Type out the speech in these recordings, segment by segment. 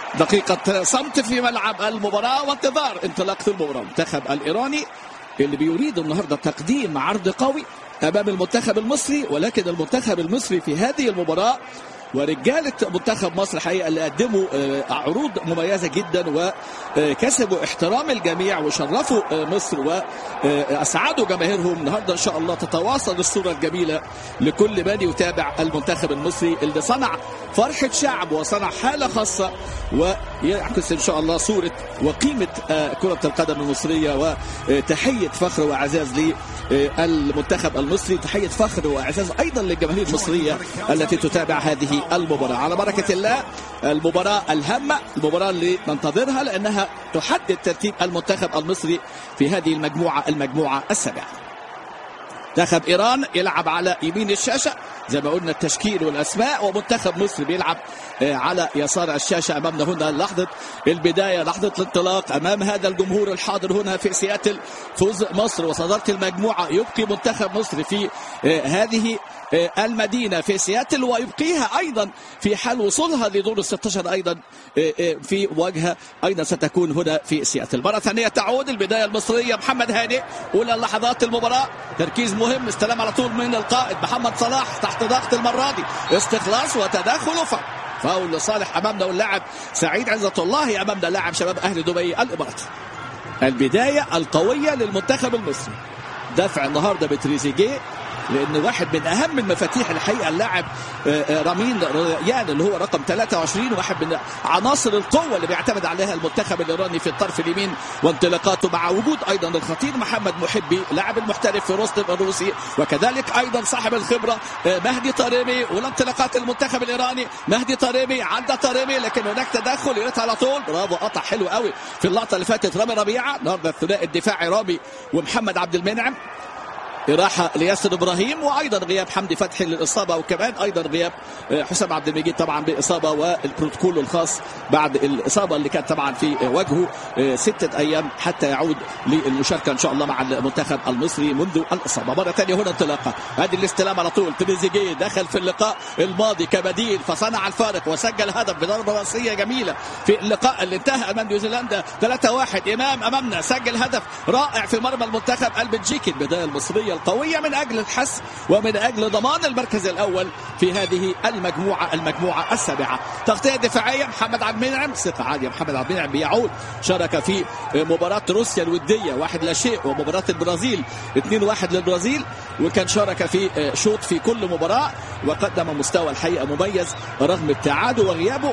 دقيقة صمت في ملعب المباراة وانتظار انطلاقة المباراة المنتخب الإيراني اللي بيريد النهاردة تقديم عرض قوي أمام المنتخب المصري ولكن المنتخب المصري في هذه المباراة ورجالة منتخب مصر حقيقة اللي قدموا آه، عروض مميزة جدا وكسبوا احترام الجميع وشرفوا آه، مصر وأسعدوا جماهيرهم النهاردة إن شاء الله تتواصل الصورة الجميلة لكل من يتابع المنتخب المصري اللي صنع فرحة شعب وصنع حالة خاصة ويعكس إن شاء الله صورة وقيمة آه، كرة القدم المصرية وتحية فخر وإعزاز للمنتخب المصري تحية فخر وإعزاز أيضا للجماهير المصرية التي تتابع هذه المباراة على بركة الله المباراة الهامة المباراة اللي ننتظرها لأنها تحدد ترتيب المنتخب المصري في هذه المجموعة المجموعة السابعة منتخب ايران يلعب على يمين الشاشه زي ما قلنا التشكيل والاسماء ومنتخب مصر بيلعب آه، على يسار الشاشه امامنا هنا لحظه البدايه لحظه الانطلاق امام هذا الجمهور الحاضر هنا في سياتل فوز مصر وصداره المجموعه يبقي منتخب مصر في آه، هذه آه، المدينة في سياتل ويبقيها أيضا في حال وصولها لدور ال 16 أيضا في مواجهة أيضا ستكون هنا في سياتل مرة ثانية تعود البداية المصرية محمد هاني أولى لحظات المباراة تركيز مهم استلام على طول من القائد محمد صلاح تحت ضغط المرة دي استخلاص وتداخل وفق فاول لصالح امامنا واللاعب سعيد عزة الله امامنا لاعب شباب اهل دبي الامارات البدايه القويه للمنتخب المصري دفع النهارده بتريزيجيه لان واحد من اهم المفاتيح الحقيقه اللاعب آه، آه، رامين ريان اللي هو رقم 23 واحد من عناصر القوه اللي بيعتمد عليها المنتخب الايراني في الطرف اليمين وانطلاقاته مع وجود ايضا الخطير محمد محبي لاعب المحترف في روستف الروسي وكذلك ايضا صاحب الخبره آه، مهدي طريمي والانطلاقات المنتخب الايراني مهدي طريمي عدى طريمي لكن هناك تدخل يريد على طول برافو قطع حلو قوي في اللقطه اللي فاتت رامي ربيعه النهارده الثنائي الدفاعي رامي ومحمد عبد المنعم إراحة لياسر إبراهيم وأيضا غياب حمدي فتحي للإصابة وكمان أيضا غياب آه، حسام عبد المجيد طبعا بإصابة والبروتوكول الخاص بعد الإصابة اللي كانت طبعا في وجهه آه، ستة أيام حتى يعود للمشاركة إن شاء الله مع المنتخب المصري منذ الإصابة مرة ثانية هنا انطلاقة هذه الاستلام على طول تريزيجيه دخل في اللقاء الماضي كبديل فصنع الفارق وسجل هدف بضربة رأسية جميلة في اللقاء اللي انتهى أمام نيوزيلندا 3-1 إمام أمامنا سجل هدف رائع في مرمى المنتخب البلجيكي البداية المصرية القوية من أجل الحس ومن أجل ضمان المركز الأول في هذه المجموعة المجموعة السابعة تغطية دفاعية محمد عبد المنعم ثقة عالية محمد عبد المنعم بيعود شارك في مباراة روسيا الودية واحد لا شيء ومباراة البرازيل 2-1 للبرازيل وكان شارك في شوط في كل مباراة وقدم مستوى الحقيقة مميز رغم ابتعاده وغيابه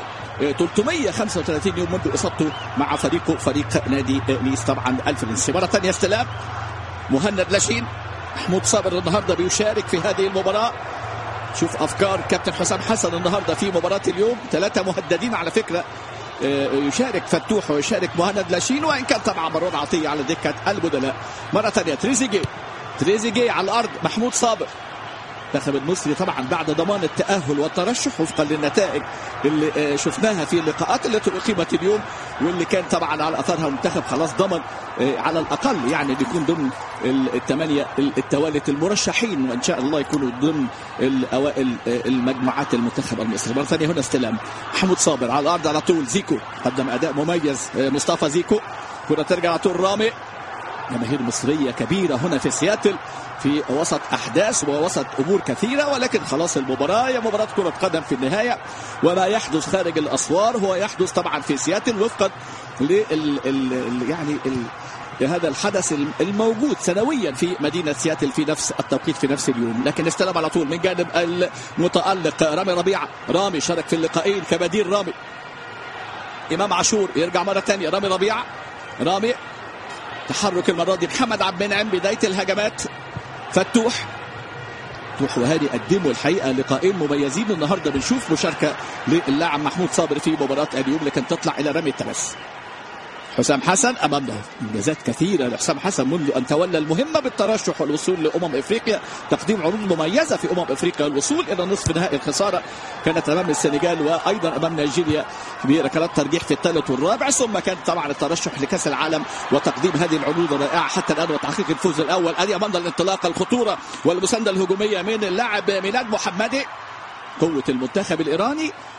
335 يوم منذ اصابته مع فريقه فريق نادي نيس طبعا الفرنسي مره ثانيه استلام مهند لاشين محمود صابر النهارده بيشارك في هذه المباراه شوف افكار كابتن حسام حسن النهارده في مباراه اليوم ثلاثه مهددين على فكره آه، يشارك فتوح ويشارك مهند لاشين وان كان طبعا مروان عطيه على دكه البدلاء مره ثانيه تريزيجي تريزيجي على الارض محمود صابر المنتخب المصري طبعا بعد ضمان التأهل والترشح وفقا للنتائج اللي آه، شفناها في اللقاءات التي أقيمت اليوم واللي كان طبعا على أثرها المنتخب خلاص ضمن آه، على الأقل يعني بيكون ضمن الثمانية التوالت المرشحين وإن شاء الله يكونوا ضمن الأوائل آه، المجموعات المنتخب المصري مرة ثانية هنا استلام محمود صابر على الأرض على طول زيكو قدم أداء مميز مصطفى زيكو كرة ترجع على طول رامي جماهير مصرية كبيرة هنا في سياتل في وسط أحداث ووسط أمور كثيرة ولكن خلاص المباراة هي مباراة كرة قدم في النهاية وما يحدث خارج الأسوار هو يحدث طبعا في سياتل وفقا لل ال يعني ال هذا الحدث الموجود سنويا في مدينة سياتل في نفس التوقيت في نفس اليوم لكن استلم على طول من جانب المتألق رامي ربيعة رامي شارك في اللقاءين كبديل رامي إمام عاشور يرجع مرة ثانية رامي ربيعة رامي تحرك المرة دي محمد عبد المنعم بداية الهجمات فتوح فتوح وهادي قدموا الحقيقه لقاءين مميزين النهارده بنشوف مشاركه للاعب محمود صابر في مباراه اليوم لكن تطلع الى رمي التماس حسام حسن امامنا انجازات كثيره لحسام حسن منذ ان تولى المهمه بالترشح والوصول لامم افريقيا تقديم عروض مميزه في امم افريقيا الوصول الى نصف نهائي الخساره كانت امام السنغال وايضا امام نيجيريا بركلات ترجيح في الثالث والرابع ثم كان طبعا الترشح لكاس العالم وتقديم هذه العروض الرائعه حتى الان وتحقيق الفوز الاول ادي امامنا الانطلاقه الخطوره والمسانده الهجوميه من اللاعب ميلاد محمدي قوة المنتخب الإيراني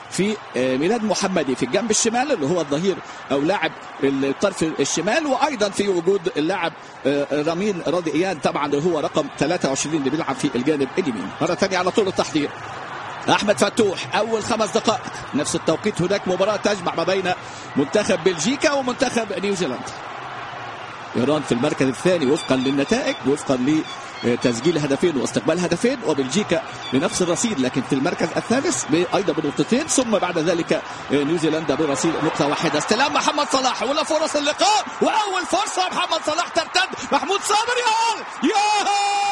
في آه، ميلاد محمدي في الجنب الشمال اللي هو الظهير او لاعب الطرف الشمال وايضا في وجود اللاعب آه، رامين راضي ايان طبعا اللي هو رقم 23 اللي بيلعب في الجانب اليمين مره ثانيه على طول التحضير احمد فتوح اول خمس دقائق نفس التوقيت هناك مباراه تجمع ما بين منتخب بلجيكا ومنتخب نيوزيلندا ايران في المركز الثاني وفقا للنتائج وفقا لتسجيل هدفين واستقبال هدفين وبلجيكا بنفس الرصيد لكن في المركز الثالث ايضا بنقطتين ثم بعد ذلك نيوزيلندا برصيد نقطه واحده استلام محمد صلاح ولا فرص اللقاء واول فرصه محمد صلاح ترتد محمود صابر يا يا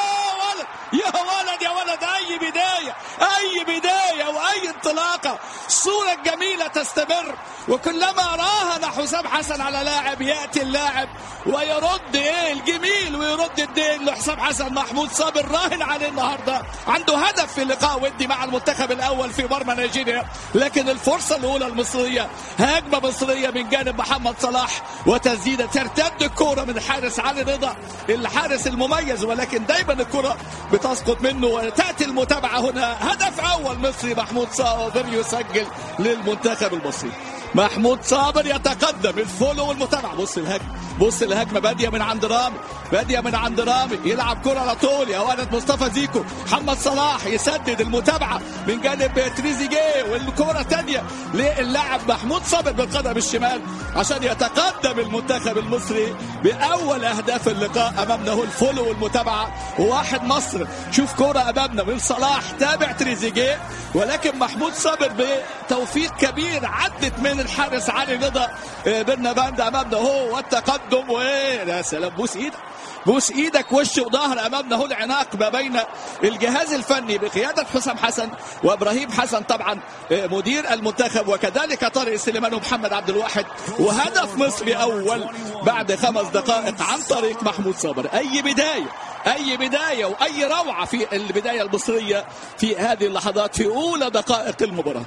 ولد يا ولد يا ولد اي بدايه اي بدايه واي انطلاقه الصوره الجميله تستمر وكلما راهن حسام حسن على لاعب ياتي اللاعب ويرد ايه الجميل ويرد الدين لحسام حسن محمود صابر راهن عليه النهارده عنده هدف في لقاء ودي مع المنتخب الاول في مرمى نيجيريا لكن الفرصه الاولى المصريه هجمه مصريه من جانب محمد صلاح وتسديده ترتد الكوره من حارس علي رضا الحارس المميز ولكن دايما الكره بتسقط منه وتاتي المتابعه هنا هدف اول مصري محمود صابر يسجل للمنتخب المصري محمود صابر يتقدم الفولو والمتابعه بص الهجمه بص الهجمه باديه من عند رامي باديه من عند رامي يلعب كره على طول يا ولد مصطفى زيكو محمد صلاح يسدد المتابعه من جانب تريزيجيه والكره تانية للاعب محمود صابر بالقدم الشمال عشان يتقدم المنتخب المصري باول اهداف اللقاء امامنا هو الفولو والمتابعه وواحد مصر شوف كره امامنا من صلاح تابع تريزيجيه ولكن محمود صابر بتوفيق كبير عدت من الحارس علي رضا بن باند امامنا هو والتقدم وايه يا سلام بوس ايدك بوس ايدك وش وظهر امامنا هو العناق ما بين الجهاز الفني بقياده حسام حسن وابراهيم حسن طبعا مدير المنتخب وكذلك طارق سليمان ومحمد عبد الواحد وهدف مصري اول بعد خمس دقائق عن طريق محمود صابر اي بدايه اي بدايه واي روعه في البدايه المصريه في هذه اللحظات في اولى دقائق المباراه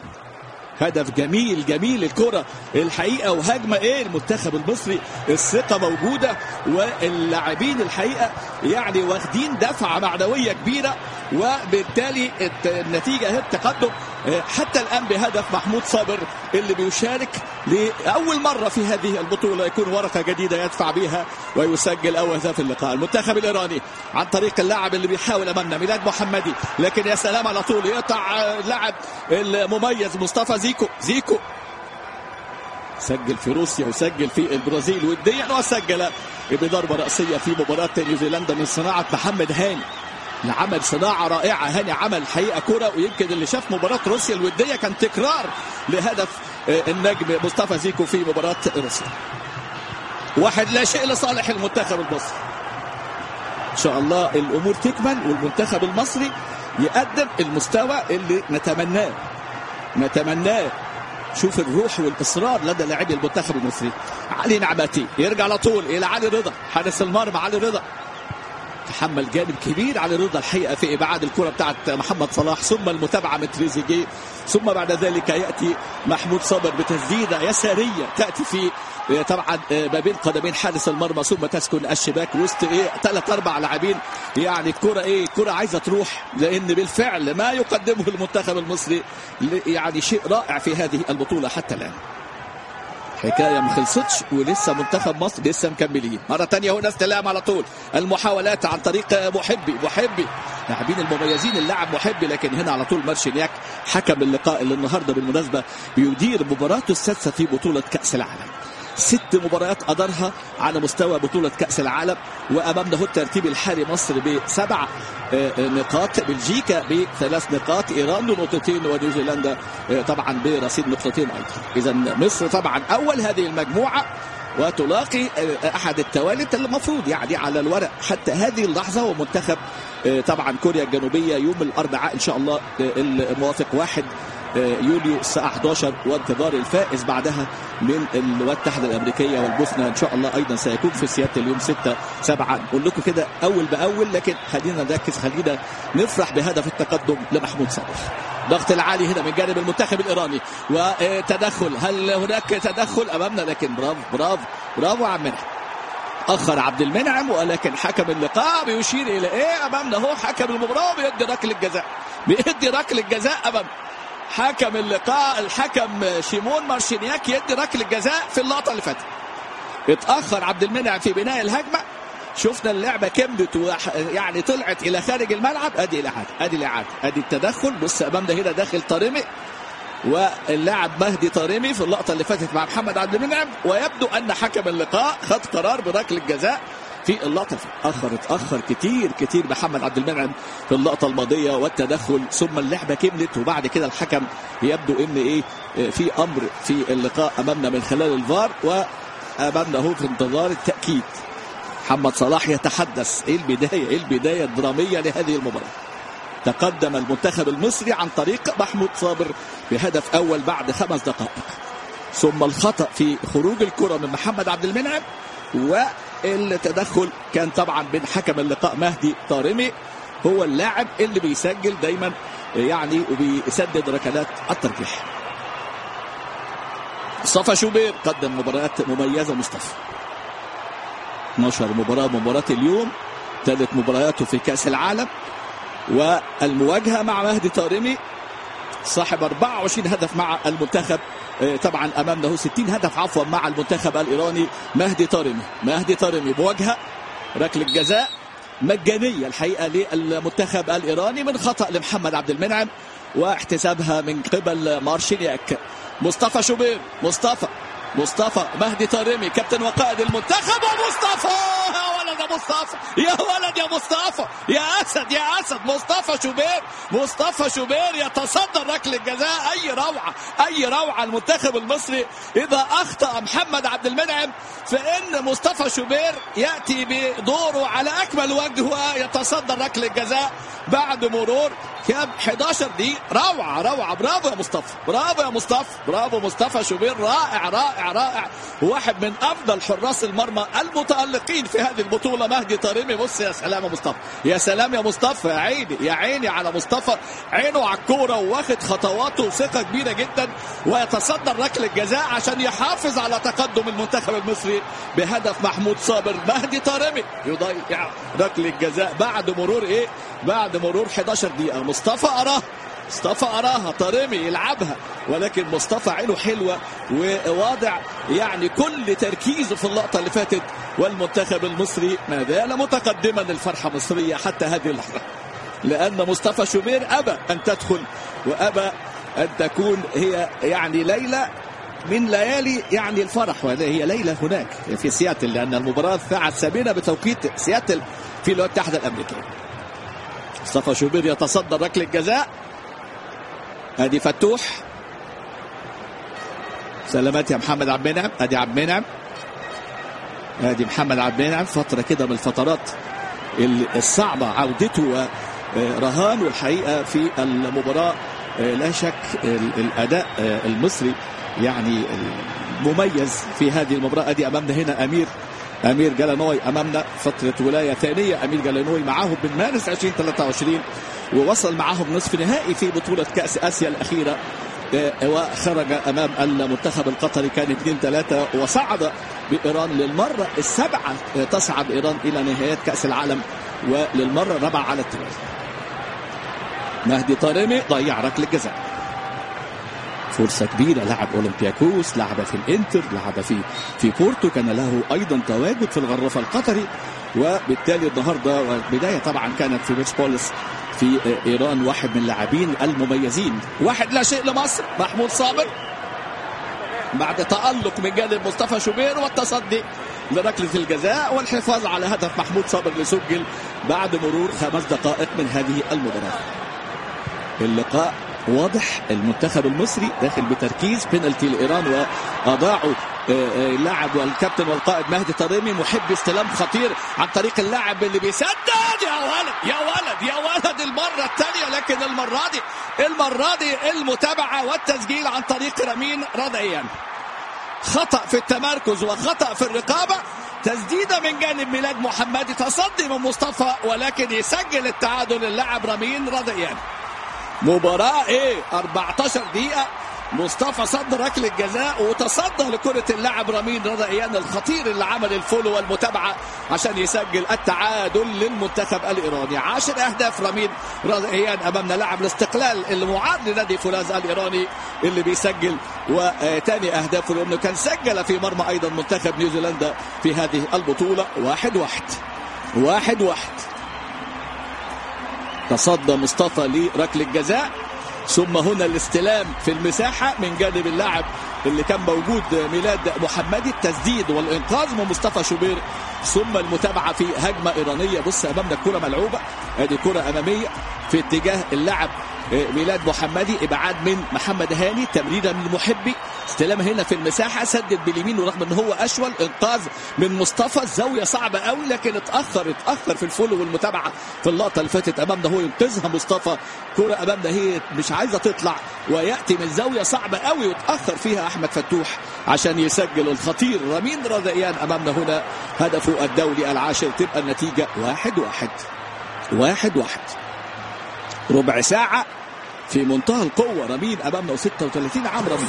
هدف جميل جميل الكرة الحقيقة وهجمة ايه المنتخب المصري الثقة موجودة واللاعبين الحقيقة يعني واخدين دفعة معنوية كبيرة وبالتالي النتيجة هي التقدم حتى الآن بهدف محمود صابر اللي بيشارك لأول مرة في هذه البطولة يكون ورقة جديدة يدفع بها ويسجل أول هدف اللقاء المنتخب الإيراني عن طريق اللاعب اللي بيحاول أمامنا ميلاد محمدي لكن يا سلام على طول يقطع اللاعب المميز مصطفى زيكو زيكو سجل في روسيا وسجل في البرازيل وديا وسجل بضربة رأسية في مباراة نيوزيلندا من صناعة محمد هاني عمل صناعة رائعة هاني عمل حقيقة كرة ويمكن اللي شاف مباراة روسيا الودية كان تكرار لهدف النجم مصطفى زيكو في مباراة روسيا واحد لا شيء لصالح المنتخب المصري ان شاء الله الامور تكمل والمنتخب المصري يقدم المستوى اللي نتمناه نتمناه شوف الروح والاصرار لدى لاعبي المنتخب المصري علي نعمتي يرجع على طول الى علي رضا حارس المرمى علي رضا تحمل جانب كبير على رضا الحقيقه في ابعاد الكره بتاعت محمد صلاح ثم المتابعه من تريزيجيه ثم بعد ذلك ياتي محمود صابر بتسديده يساريه تاتي في طبعا ما بين قدمين حارس المرمى ثم تسكن الشباك وسط ايه ثلاث اربع لاعبين يعني الكره ايه الكره عايزه تروح لان بالفعل ما يقدمه المنتخب المصري يعني شيء رائع في هذه البطوله حتى الان حكايه ما خلصتش ولسه منتخب مصر لسه مكملين مره ثانيه هنا استلام على طول المحاولات عن طريق محبي محبي لاعبين المميزين اللاعب محبي لكن هنا على طول مارشينياك حكم اللقاء اللي النهارده بالمناسبه بيدير مباراته السادسه في بطوله كاس العالم ست مباريات أدارها على مستوى بطولة كأس العالم وأمامنا هو الترتيب الحالي مصر بسبع نقاط بلجيكا بثلاث نقاط إيران بنقطتين ونيوزيلندا طبعا برصيد نقطتين أيضا إذا مصر طبعا أول هذه المجموعة وتلاقي أحد التوالت اللي المفروض يعني على الورق حتى هذه اللحظة هو منتخب طبعا كوريا الجنوبية يوم الأربعاء إن شاء الله الموافق واحد يوليو الساعة 11 وانتظار الفائز بعدها من الولايات المتحدة الأمريكية والبوسنة إن شاء الله أيضا سيكون في سيادة اليوم 6 7 نقول لكم كده أول بأول لكن خلينا نركز خلينا نفرح بهدف التقدم لمحمود صلاح ضغط العالي هنا من جانب المنتخب الإيراني وتدخل هل هناك تدخل أمامنا لكن برافو برافو برافو عمنا اخر عبد المنعم ولكن حكم اللقاء بيشير الى ايه امامنا هو حكم المباراه بيدي ركله جزاء بيدي ركله جزاء امامنا حكم اللقاء الحكم شيمون مارشينياك يدي ركله جزاء في اللقطه اللي فاتت اتاخر عبد المنعم في بناء الهجمه شفنا اللعبه كملت وح- يعني طلعت الى خارج الملعب ادي الاعاده ادي الاعاده ادي التدخل بص امامنا هنا داخل طارمي واللاعب مهدي طارمي في اللقطه اللي فاتت مع محمد عبد المنعم ويبدو ان حكم اللقاء خد قرار بركله جزاء في اللقطه اللي فاتت. اخر اتاخر كتير كتير محمد عبد المنعم في اللقطه الماضيه والتدخل ثم اللعبه كملت وبعد كده الحكم يبدو ان ايه اه، في امر في اللقاء امامنا من خلال الفار وامامنا هو في انتظار التاكيد محمد صلاح يتحدث ايه البدايه ايه البدايه الدراميه لهذه المباراه تقدم المنتخب المصري عن طريق محمود صابر بهدف اول بعد خمس دقائق ثم الخطا في خروج الكره من محمد عبد المنعم والتدخل كان طبعا من حكم اللقاء مهدي طارمي هو اللاعب اللي بيسجل دايما يعني وبيسدد ركلات الترجيح مصطفى شوبير قدم مباريات مميزه مصطفى 12 مباراه مباراه اليوم ثالث مبارياته في كاس العالم والمواجهه مع مهدي طارمي صاحب 24 هدف مع المنتخب آه، طبعا امامنا هو 60 هدف عفوا مع المنتخب الايراني مهدي طارمي مهدي طارمي مواجهه ركله جزاء مجانيه الحقيقه للمنتخب الايراني من خطا لمحمد عبد المنعم واحتسابها من قبل مارشينياك مصطفى شوبير مصطفى مصطفى مهدي طارمي كابتن وقائد المنتخب ومصطفى يا ولد يا مصطفى يا ولد يا مصطفى يا اسد يا اسد مصطفى شوبير مصطفى شوبير يتصدر ركله جزاء اي روعه اي روعه المنتخب المصري اذا اخطا محمد عبد المنعم فان مصطفى شوبير ياتي بدوره على اكمل وجه ويتصدر ركله جزاء بعد مرور كام 11 دقيقة روعة روعة برافو يا مصطفى برافو يا مصطفى برافو مصطفى شوبير رائع رائع رائع واحد من أفضل حراس المرمى المتألقين في هذه البطولة مهدي طارمي بص يا سلام يا مصطفى يا سلام يا مصطفى يا عيني يا عيني على مصطفى عينه على الكورة واخد خطواته ثقة كبيرة جدا ويتصدر ركلة جزاء عشان يحافظ على تقدم المنتخب المصري بهدف محمود صابر مهدي طارمي يضيع ركلة جزاء بعد مرور ايه بعد مرور 11 دقيقة مصطفى أراه مصطفى أراها طارمي يلعبها ولكن مصطفى عينه حلوة وواضع يعني كل تركيزه في اللقطة اللي فاتت والمنتخب المصري ما زال متقدما الفرحة مصرية حتى هذه اللحظة لأن مصطفى شوبير أبى أن تدخل وأبى أن تكون هي يعني ليلة من ليالي يعني الفرح وهذه هي ليلة هناك في سياتل لأن المباراة الساعة السابعة بتوقيت سياتل في الولايات المتحدة الأمريكية مصطفى شوبير يتصدر ركلة جزاء ادي فتوح سلامات يا محمد عبد المنعم ادي عبد المنعم ادي محمد عبد المنعم فتره كده من الفترات الصعبه عودته ورهان والحقيقه في المباراه لا شك الاداء المصري يعني مميز في هذه المباراه ادي امامنا هنا امير امير جلانوي امامنا فتره ولايه ثانيه امير جلانوي معاهم من مارس 2023 ووصل معاهم نصف نهائي في بطوله كاس اسيا الاخيره وخرج امام المنتخب القطري كان 2 3 وصعد بايران للمره السابعه تصعد ايران الى نهايات كاس العالم وللمره الرابعه على التوالي. مهدي طارمي ضيع ركله جزاء. فرصه كبيره لعب اولمبياكوس لعب في الانتر لعب في في بورتو كان له ايضا تواجد في الغرفه القطري وبالتالي النهارده والبدايه طبعا كانت في بيتش بوليس في ايران واحد من اللاعبين المميزين واحد لا شيء لمصر محمود صابر بعد تألق من جانب مصطفى شوبير والتصدي لركلة الجزاء والحفاظ على هدف محمود صابر اللي سجل بعد مرور خمس دقائق من هذه المباراة اللقاء واضح المنتخب المصري داخل بتركيز بنالتي لايران واضاعوا اللاعب والكابتن والقائد مهدي طريمي محب استلام خطير عن طريق اللاعب اللي بيسدد يا ولد يا ولد يا ولد المره الثانيه لكن المره دي المره دي المتابعه والتسجيل عن طريق رمين رضعيا خطا في التمركز وخطا في الرقابه تسديدة من جانب ميلاد محمدي تصدي من مصطفى ولكن يسجل التعادل اللاعب رمين رضيان مباراة ايه 14 دقيقة مصطفى صد ركله الجزاء وتصدى لكره اللاعب رامين رضا ايان الخطير اللي عمل الفولو والمتابعه عشان يسجل التعادل للمنتخب الايراني عاشر اهداف رامين رضا ايان امامنا لاعب الاستقلال اللي معاد لنادي فولاذ الايراني اللي بيسجل وثاني اهدافه لانه كان سجل في مرمى ايضا منتخب نيوزيلندا في هذه البطوله واحد واحد واحد واحد تصدى مصطفى لركله الجزاء ثم هنا الاستلام في المساحة من جانب اللاعب اللي كان موجود ميلاد محمدي التسديد والإنقاذ من مصطفى شوبير ثم المتابعة في هجمة إيرانية بص أمامنا الكرة ملعوبة ادي كرة أمامية في اتجاه اللاعب ميلاد محمدي ابعاد من محمد هاني تمريره من محبي استلام هنا في المساحه سدد باليمين ورغم ان هو اشول انقاذ من مصطفى الزاويه صعبه قوي لكن اتاخر اتاخر في الفولو والمتابعه في اللقطه اللي فاتت امامنا هو ينقذها مصطفى كره امامنا هي مش عايزه تطلع وياتي من زاويه صعبه قوي وتاخر فيها احمد فتوح عشان يسجل الخطير رامين رضيان امامنا هنا هدفه الدولي العاشر تبقى النتيجه واحد واحد واحد واحد ربع ساعة في منتهى القوة رمين أمامنا 36 عام رمين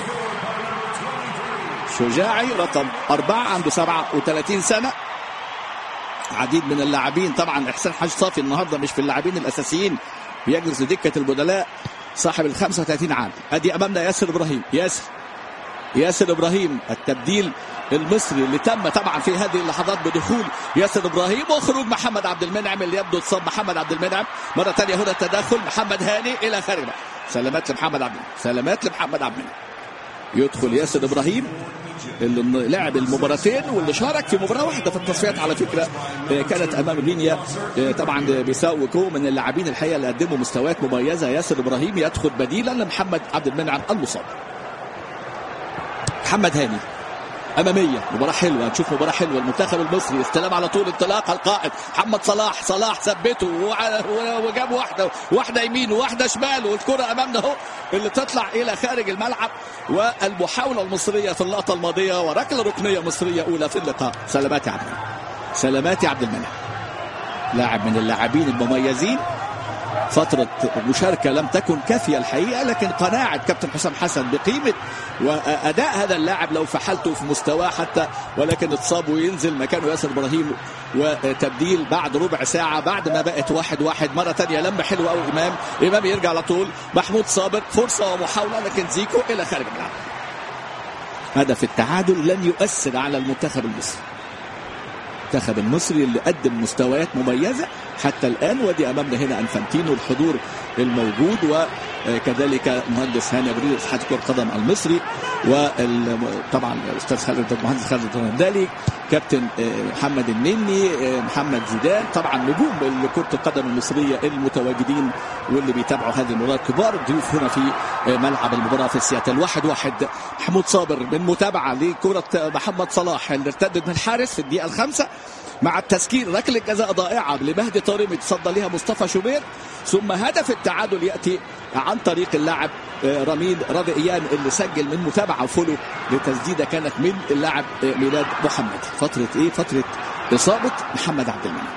شجاعي رقم أربعة عنده 37 سنة عديد من اللاعبين طبعا إحسان حاج صافي النهاردة مش في اللاعبين الأساسيين بيجلس دكة البدلاء صاحب ال 35 عام أدي أمامنا ياسر إبراهيم ياسر ياسر إبراهيم التبديل المصري اللي تم طبعا في هذه اللحظات بدخول ياسر ابراهيم وخروج محمد عبد المنعم اللي يبدو اتصاب محمد عبد المنعم مره ثانيه هنا التدخل محمد هاني الى خارج سلامات لمحمد عبد المنعم سلامات لمحمد عبد المنعم يدخل ياسر ابراهيم اللي لعب المباراتين واللي شارك في مباراه واحده في التصفيات على فكره كانت امام غينيا طبعا بيساو وكو من اللاعبين الحقيقه اللي قدموا مستويات مميزه ياسر ابراهيم يدخل بديلا لمحمد عبد المنعم المصاب محمد هاني اماميه مباراه حلوه هنشوف مباراه حلوه المنتخب المصري استلام على طول انطلاق القائد محمد صلاح صلاح ثبته وجاب واحده واحده يمين وواحده شمال والكره امامنا اهو اللي تطلع الى خارج الملعب والمحاوله المصريه في اللقطه الماضيه وركله ركنيه مصريه اولى في اللقاء سلامات يا عبد المنعم سلامات يا عبد المنعم لاعب من اللاعبين المميزين فترة مشاركة لم تكن كافية الحقيقة لكن قناعة كابتن حسام حسن بقيمة وأداء هذا اللاعب لو فحلته في مستواه حتى ولكن اتصاب وينزل مكانه ياسر إبراهيم وتبديل بعد ربع ساعة بعد ما بقت واحد واحد مرة تانية لمة حلوة أو إمام إمام يرجع على طول محمود صابر فرصة ومحاولة لكن زيكو إلى خارج الملعب هدف التعادل لن يؤثر على المنتخب المصري المنتخب المصري اللي قدم مستويات مميزه حتى الان ودي امامنا هنا انفانتينو الحضور الموجود وكذلك مهندس هاني ابريل اتحاد كره القدم المصري وطبعا الاستاذ خالد المهندس خالد الرندالي كابتن محمد النني محمد زيدان طبعا نجوم كره القدم المصريه المتواجدين واللي بيتابعوا هذه المباراه كبار الضيوف هنا في ملعب المباراه في سياتل واحد واحد محمود صابر من متابعه لكره محمد صلاح اللي ارتدت من الحارس في الدقيقه الخامسه مع التسكير ركله جزاء ضائعه لمهدي طارم يتصدى لها مصطفى شوبير ثم هدف التعادل ياتي عن طريق اللاعب رميد رضي ايان اللي سجل من متابعه وفولو لتسديده كانت من اللاعب ميلاد محمد فتره ايه فتره اصابه محمد عبد المنعم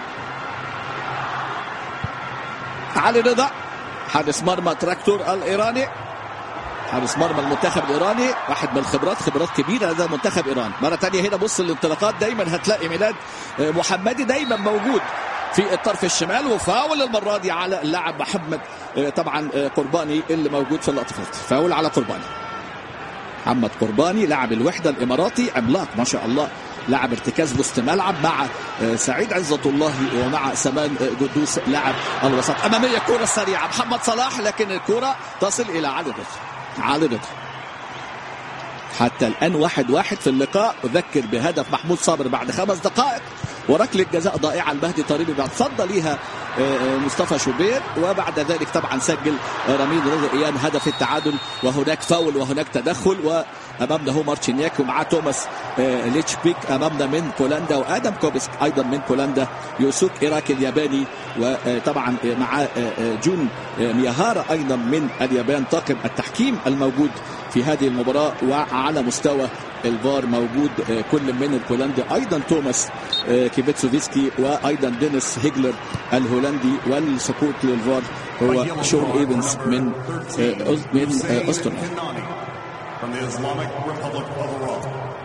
علي رضا حارس مرمى تراكتور الايراني حارس مرمى المنتخب الايراني واحد من الخبرات خبرات كبيره هذا منتخب ايران مره ثانيه هنا بص الانطلاقات دايما هتلاقي ميلاد محمدي دايما موجود في الطرف الشمال وفاول المره دي على اللاعب محمد طبعا قرباني اللي موجود في اللقطه فاول على قرباني محمد قرباني لاعب الوحده الاماراتي عملاق ما شاء الله لاعب ارتكاز وسط ملعب مع سعيد عزة الله ومع سمان قدوس لاعب الوسط اماميه كره سريعه محمد صلاح لكن الكره تصل الى علي رضا علي رضا حتى الان واحد واحد في اللقاء اذكر بهدف محمود صابر بعد خمس دقائق وركله جزاء ضائعه المهدي طريبي بعد صد ليها مصطفى شوبير وبعد ذلك طبعا سجل رميد رضا ايان هدف التعادل وهناك فاول وهناك تدخل وامامنا هو مارتشينياك ومعاه توماس ليتشبيك امامنا من بولندا وادم كوبسك ايضا من بولندا يوسوك ايراك الياباني وطبعا مع جون مياهارا ايضا من اليابان طاقم التحكيم الموجود في هذه المباراه وعلى مستوى الفار موجود كل من البولندي ايضا توماس كيبيتسوفسكي وايضا دينيس هيجلر الهولندي والسقوط للفار هو شون ايفنز من من استراليا from the Islamic Republic of Iran.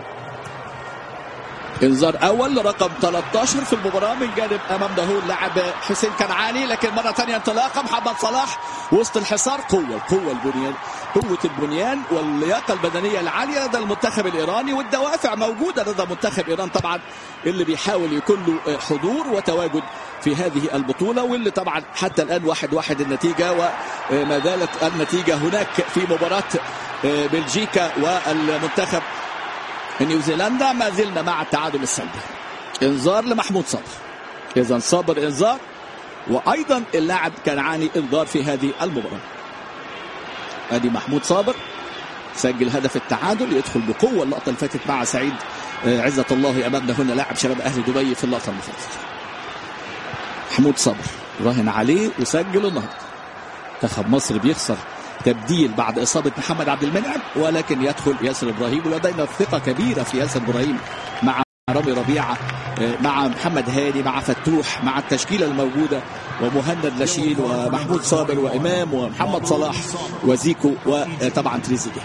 انذار اول رقم 13 في المباراه من جانب امام دهون لاعب حسين كنعاني لكن مره ثانيه انطلاقه محمد صلاح وسط الحصار قوه القوه البنيان قوه البنيان واللياقه البدنيه العاليه لدى المنتخب الايراني والدوافع موجوده لدى منتخب ايران طبعا اللي بيحاول يكون له حضور وتواجد في هذه البطوله واللي طبعا حتى الان واحد واحد النتيجه وما زالت النتيجه هناك في مباراه بلجيكا والمنتخب نيوزيلندا ما زلنا مع التعادل السلبي انذار لمحمود صبر اذا صابر انذار وايضا اللاعب كنعاني انذار في هذه المباراه ادي محمود صابر سجل هدف التعادل يدخل بقوه اللقطه اللي فاتت مع سعيد عزة الله امامنا هنا لاعب شباب اهل دبي في اللقطه اللي فاتت محمود صبر راهن عليه وسجل النهارده منتخب مصر بيخسر تبديل بعد اصابه محمد عبد المنعم ولكن يدخل ياسر ابراهيم ولدينا ثقه كبيره في ياسر ابراهيم مع رامي ربيعه مع محمد هاني مع فتوح مع التشكيله الموجوده ومهند لاشين ومحمود صابر وامام ومحمد صلاح وزيكو وطبعا تريزيجيه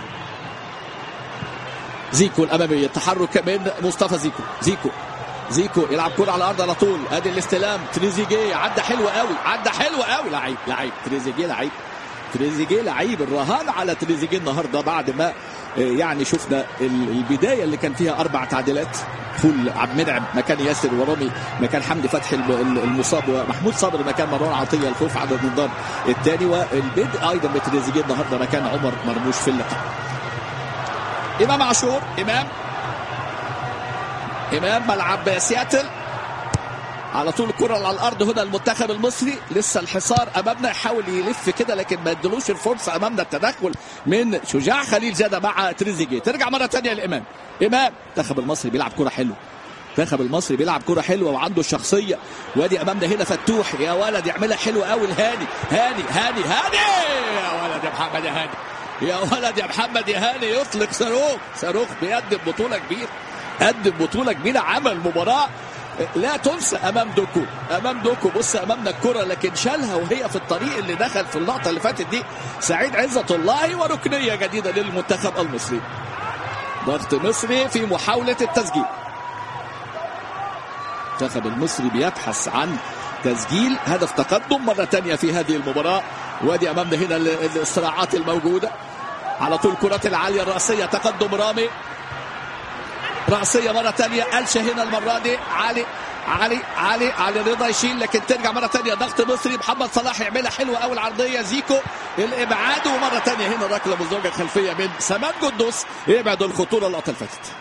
زيكو الامامي التحرك من مصطفى زيكو زيكو زيكو يلعب كرة على الارض على طول ادي الاستلام تريزيجيه عدى حلو قوي عدى حلو قوي لعيب لعيب تريزيجيه لعيب تريزيجيه لعيب الرهان على تريزيجيه النهارده بعد ما يعني شفنا البدايه اللي كان فيها اربع تعديلات فول عبد المنعم مكان ياسر ورامي مكان حمدي فتحي المصاب ومحمود صابر مكان مروان عطيه الخوف عدد النظام الثاني والبدء ايضا بتريزيجيه النهارده مكان عمر مرموش في اللقاء امام عاشور امام امام ملعب سياتل على طول الكره على الارض هنا المنتخب المصري لسه الحصار امامنا يحاول يلف كده لكن ما ادلوش الفرصه امامنا التدخل من شجاع خليل جاده مع تريزيجيه ترجع مره ثانيه لامام امام المنتخب المصري بيلعب كره حلوه المنتخب المصري بيلعب كره حلوه وعنده الشخصيه وادي امامنا هنا فتوح يا ولد يعملها حلوه قوي الهاني هاني هاني هاني يا ولد يا محمد يا هاني يا ولد يا محمد يا هاني يطلق صاروخ صاروخ بيقدم بطوله كبيره قدم بطوله كبيره عمل مباراه لا تنسى امام دوكو امام دوكو بص امامنا الكره لكن شالها وهي في الطريق اللي دخل في اللقطه اللي فاتت دي سعيد عزة الله وركنيه جديده للمنتخب المصري ضغط مصري في محاوله التسجيل المنتخب المصري بيبحث عن تسجيل هدف تقدم مره ثانيه في هذه المباراه وادي امامنا هنا الصراعات الموجوده على طول كرات العاليه الراسيه تقدم رامي رأسية مرة ثانية قلشة هنا المرة دي علي علي علي علي رضا يشيل لكن ترجع مرة ثانية ضغط مصري محمد صلاح يعملها حلوة قوي العرضية زيكو الإبعاد ومرة ثانية هنا ركلة مزدوجة خلفية من سمان قدوس يبعد الخطورة اللقطة اللي فاتت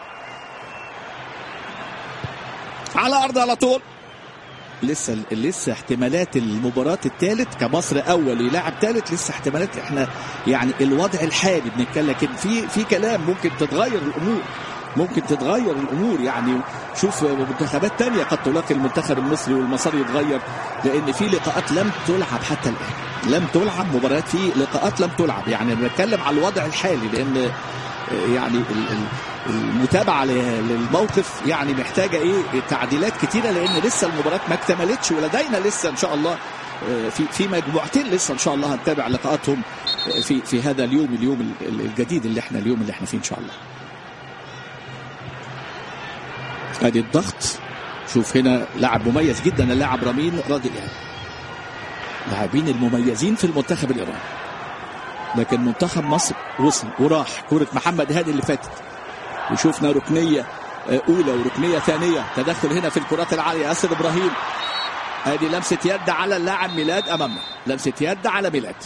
على أرض على طول لسه لسه احتمالات المباراة الثالث كمصر أول يلاعب ثالث لسه احتمالات احنا يعني الوضع الحالي بنتكلم لكن في في كلام ممكن تتغير الأمور ممكن تتغير الامور يعني شوف منتخبات تانية قد تلاقي المنتخب المصري والمسار يتغير لان في لقاءات لم تلعب حتى الان لم تلعب مباريات في لقاءات لم تلعب يعني بنتكلم على الوضع الحالي لان يعني المتابعه للموقف يعني محتاجه ايه تعديلات كتيره لان لسه المباراه ما اكتملتش ولدينا لسه ان شاء الله في في مجموعتين لسه ان شاء الله هنتابع لقاءاتهم في في هذا اليوم اليوم الجديد اللي احنا اليوم اللي احنا فيه ان شاء الله ادي الضغط شوف هنا لاعب مميز جدا اللاعب رامين راضي يعني لاعبين المميزين في المنتخب الايراني لكن منتخب مصر وصل وراح كرة محمد هادي اللي فاتت وشوفنا ركنية أولى وركنية ثانية تدخل هنا في الكرات العالية ياسر إبراهيم ادي لمسة يد على اللاعب ميلاد أمامنا لمسة يد على ميلاد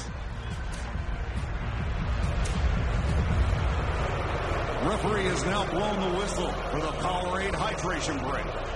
Referee has now blown the whistle for the Powerade hydration break.